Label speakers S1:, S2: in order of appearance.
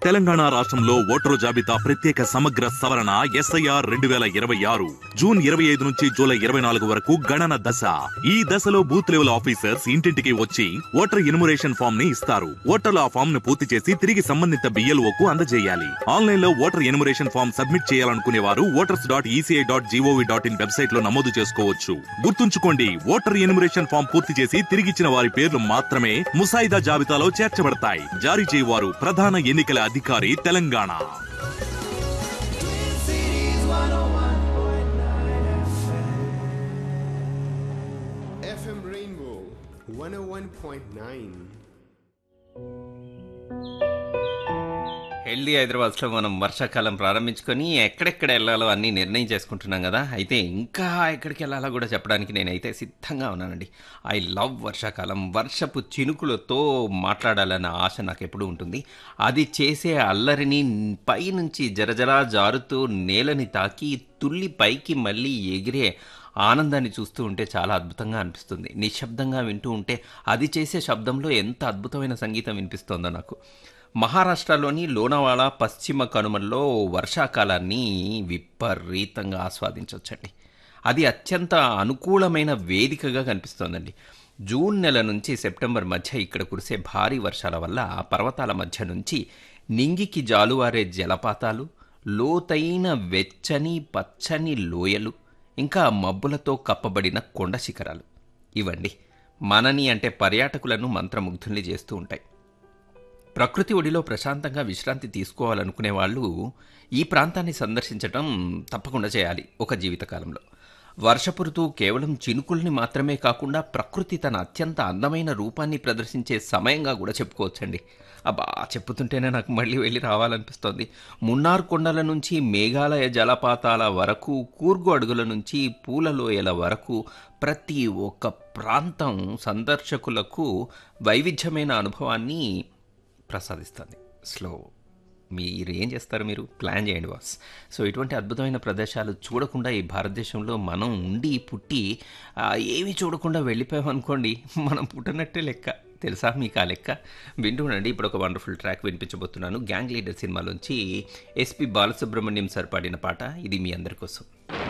S1: తెలంగాణ రాష్ట్రంలో ఓటరు జాబితా ప్రత్యేక సమగ్ర సవరణ ఎస్ఐఆర్ రెండు వేల ఇరవై ఆరు జూన్ ఇరవై ఐదు నుంచి జూలై ఇరవై నాలుగు వరకు గణన దశ ఈ దశలో బూత్ లెవెల్ ఆఫీసర్స్ ఇంటింటికి వచ్చి ఓటర్ ఎన్యుమరేషన్ ఫామ్ ని ఇస్తారు ఓటర్లు ఆ ఫామ్ ను పూర్తి చేసి తిరిగి సంబంధిత BLO కు అందజేయాలి ఆన్లైన్ లో ఓటర్ ఎన్యుమరేషన్ ఫామ్ సబ్మిట్ చేయాలనుకునే వారు voters dot ECI dot GOV dot in website లో నమోదు చేసుకోవచ్చు గుర్తుంచుకోండి ఓటర్ ఎన్యుమరేషన్ ఫామ్ పూర్తి చేసి తిరిగిచ్చిన వారి పేర్లు మాత్రమే ముసాయిదా జాబితాలో చేర్చబడతాయి జారీ చేయవారు ప్రధాన ఎన్నికల అధికారి తెలంగాణ
S2: FM Rainbow 101.9.
S3: హెల్దీ హైదరాబాద్లో మనం వర్షాకాలం ప్రారంభించుకొని ఎక్కడెక్కడ వెళ్ళాలో అన్నీ నిర్ణయం చేసుకుంటున్నాం కదా అయితే ఇంకా ఎక్కడికి వెళ్ళాలో కూడా చెప్పడానికి నేనైతే సిద్ధంగా ఉన్నానండి ఐ లవ్ వర్షాకాలం వర్షపు చినుకులతో మాట్లాడాలన్న ఆశ నాకు ఎప్పుడూ ఉంటుంది అది చేసే అల్లరిని పైనుంచి జరజరా జారుతూ నేలని తాకి తుల్లి పైకి మళ్ళీ ఎగిరే ఆనందాన్ని చూస్తూ ఉంటే చాలా అద్భుతంగా అనిపిస్తుంది నిశ్శబ్దంగా వింటూ ఉంటే అది చేసే శబ్దంలో ఎంత అద్భుతమైన సంగీతం వినిపిస్తోందో నాకు మహారాష్ట్రలోని లోనావాడ పశ్చిమ కనుమల్లో వర్షాకాలాన్ని విపరీతంగా ఆస్వాదించవచ్చండి అది అత్యంత అనుకూలమైన వేదికగా కనిపిస్తోందండి జూన్ నెల నుంచి సెప్టెంబర్ మధ్య ఇక్కడ కురిసే భారీ వర్షాల వల్ల ఆ పర్వతాల మధ్య నుంచి నింగికి జాలువారే జలపాతాలు లోతైన వెచ్చని పచ్చని లోయలు ఇంకా మబ్బులతో కప్పబడిన కొండ శిఖరాలు ఇవండి మనని అంటే పర్యాటకులను మంత్రముగ్ధుల్ని చేస్తూ ఉంటాయి ప్రకృతి ఒడిలో ప్రశాంతంగా విశ్రాంతి తీసుకోవాలనుకునే వాళ్ళు ఈ ప్రాంతాన్ని సందర్శించటం తప్పకుండా చేయాలి ఒక జీవితకాలంలో వర్షపు ఋతువు కేవలం చినుకుల్ని మాత్రమే కాకుండా ప్రకృతి తన అత్యంత అందమైన రూపాన్ని ప్రదర్శించే సమయంగా కూడా చెప్పుకోవచ్చండి అబ్బా చెప్పుతుంటేనే నాకు మళ్ళీ వెళ్ళి రావాలనిపిస్తోంది మున్నార్ కొండల నుంచి మేఘాలయ జలపాతాల వరకు కూర్గు అడుగుల నుంచి పూలలోయల వరకు ప్రతి ఒక్క ప్రాంతం సందర్శకులకు వైవిధ్యమైన అనుభవాన్ని ప్రసాదిస్తుంది స్లో మీరు ఏం చేస్తారు మీరు ప్లాన్ చేయండి బాస్ సో ఇటువంటి అద్భుతమైన ప్రదేశాలు చూడకుండా ఈ భారతదేశంలో మనం ఉండి పుట్టి ఆ, ఏమీ చూడకుండా వెళ్ళిపోయామనుకోండి మనం పుట్టినట్టే లెక్క తెలుసా మీకు ఆ లెక్క వింటూ ఉండండి ఇప్పుడు ఒక వండర్ఫుల్ ట్రాక్ వినిపించబోతున్నాను గ్యాంగ్ లీడర్ సినిమాలోంచి ఎస్పి బాలసుబ్రహ్మణ్యం సార్ పాడిన పాట ఇది మీ అందరి కోసం